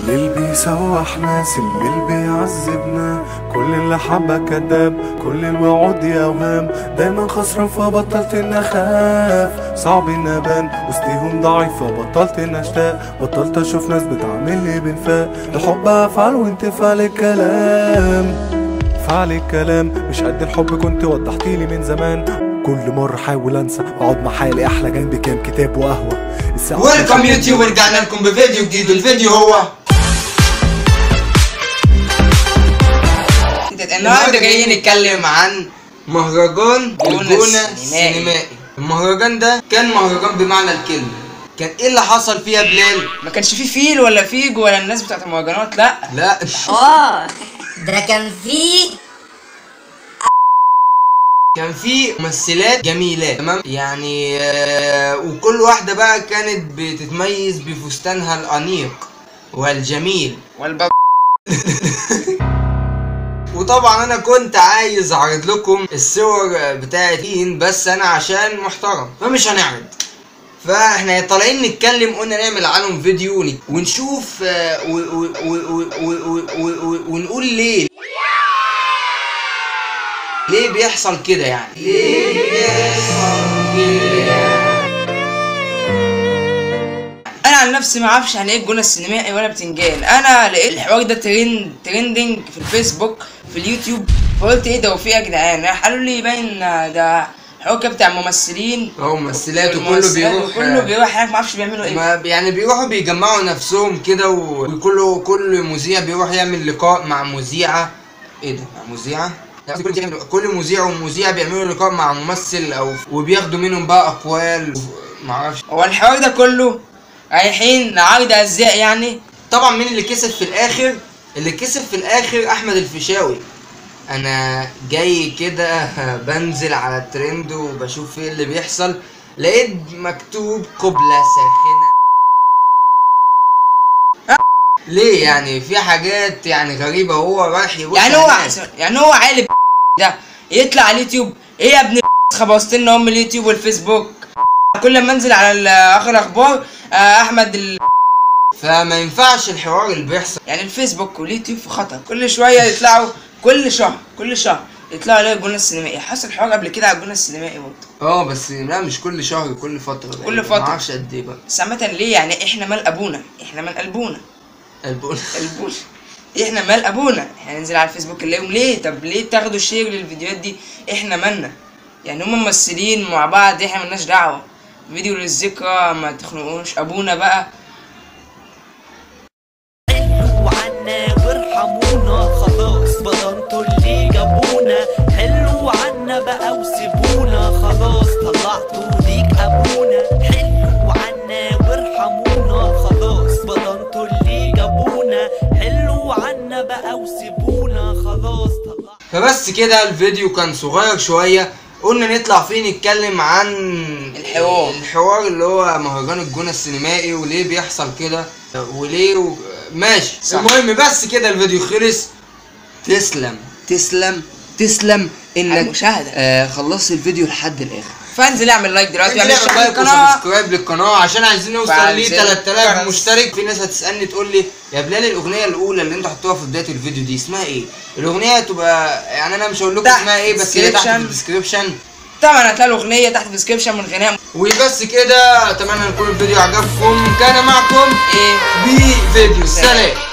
الليل بيسوح ناس الليل بيعذبنا كل اللي حبك كداب كل الوعود دي اوهام دايما خسران فبطلت اني اخاف صعب اني ابان وسطيهم ضعيف فبطلت اني اشتاق بطلت اشوف ناس بتعاملني بانفاق الحب افعال وانت فعل الكلام فعل الكلام مش قد الحب كنت وضحتيلي من زمان كل مرة احاول انسى اقعد مع حالي احلى جنبي كام كتاب وقهوة الساعة ويلكم يوتيوب رجعنا لكم بفيديو جديد والفيديو هو النهارده جايين نتكلم عن مهرجان جونة الجونة السينمائي. السينمائي المهرجان ده كان مهرجان بمعنى الكلمة كان ايه اللي حصل فيها بلال؟ ما كانش فيه فيل ولا فيج ولا الناس بتاعت المهرجانات لا لا اه ده كان في كان في ممثلات جميلات تمام يعني آه، وكل واحدة بقى كانت بتتميز بفستانها الأنيق والجميل والباب وطبعا انا كنت عايز اعرض لكم الصور بتاعتين بس انا عشان محترم فمش هنعرض فاحنا طالعين نتكلم قلنا نعمل عنهم فيديو ون- ونشوف آه، و- و- و- و- و- و- و- ونقول ليه ليه بيحصل كده يعني ليه بيحصل كده انا عن نفسي ما اعرفش يعني ايه الجونه السينمائي ولا بتنجان انا لقيت الحوار ده ترند ترندنج في الفيسبوك في اليوتيوب فقلت ايه ده وفي إيه يا جدعان قالوا لي باين ده حوار كده بتاع ممثلين هو ممثلات وكله والممثلات بيروح وكله بيروح هناك ما اعرفش بيعملوا ايه ما يعني بيروحوا بيجمعوا نفسهم كده و- وكل كل مذيع بيروح يعمل لقاء مع مذيعة ايه ده مع مذيعة؟ لا، قصدي كل يعمل- كل مذيع ومذيع بيعملوا لقاء مع ممثل او وبياخدوا منهم بقى اقوال معرفش هو الحوار ده كله رايحين عرض ازياء يعني طبعا مين اللي كسب في الاخر اللي كسب في الاخر احمد الفيشاوي انا جاي كده بنزل على الترند وبشوف ايه اللي بيحصل لقيت مكتوب قبلة ساخنة ليه يعني في حاجات يعني غريبة هو رايح يبص يعني هو هناك. يعني هو عالم ده يطلع على اليوتيوب ايه يا ابن خبصت لنا ام اليوتيوب والفيسبوك كل ما انزل على ال- اخر الاخبار آه، احمد ال... فما ينفعش الحوار اللي بيحصل يعني الفيسبوك واليوتيوب في خطر كل شويه يطلعوا كل شهر كل شهر يطلعوا عليه الجونه السينمائي حصل حوار قبل كده على الجونه السينمائي برضه اه بس لا مش كل شهر كل فترة كل فترة. معرفش قد ايه بقى بس عامه ليه يعني احنا مال ابونا احنا مال قلبونا البقول قلبونا احنا مال ابونا احنا ننزل على الفيسبوك نلاقيهم ليه طب ليه تاخدوا شير للفيديوهات دي احنا مالنا يعني هم ممثلين مع بعض احنا ملناش دعوه فيديو للذكرى ما تخنقوش ابونا بقى حلوا عنا وارحمونا خلاص بضنتوا اللي جابونا حلوا عنا بقى وسيبونا خلاص طلعتوا ليك ابونا حلوا عنا وارحمونا خلاص بضنتوا اللي جابونا حلوا عنا بقى وسيبونا خلاص طلعتوا فبس كده الفيديو كان صغير شوية قلنا نطلع فيه نتكلم عن الحوار. الحوار اللي هو مهرجان الجونة السينمائي وليه بيحصل كده وليه و... ماشي صح. المهم بس كده الفيديو خلص تسلم تسلم تسلم على انك المشاهدة. آه خلصت الفيديو لحد الاخر فانزل اعمل لايك دلوقتي اعمل واعمل اشتراك لايك القناه وسبسكرايب للقناه عشان عايزين نوصل وفعل ل زر 3000 الجرس. مشترك في ناس هتسالني تقول لي يا بلال الاغنيه الاولى اللي انتوا حطوها في بدايه الفيديو دي اسمها ايه الاغنيه تبقى يعني انا مش هقول لكم تحت اسمها ايه بس هي تحت في description. الديسكربشن طبعا هتلاقي الاغنيه تحت في الديسكربشن من غناء وبس كده اتمنى ان يكون الفيديو عجبكم كان معكم ايه بفيديو سلام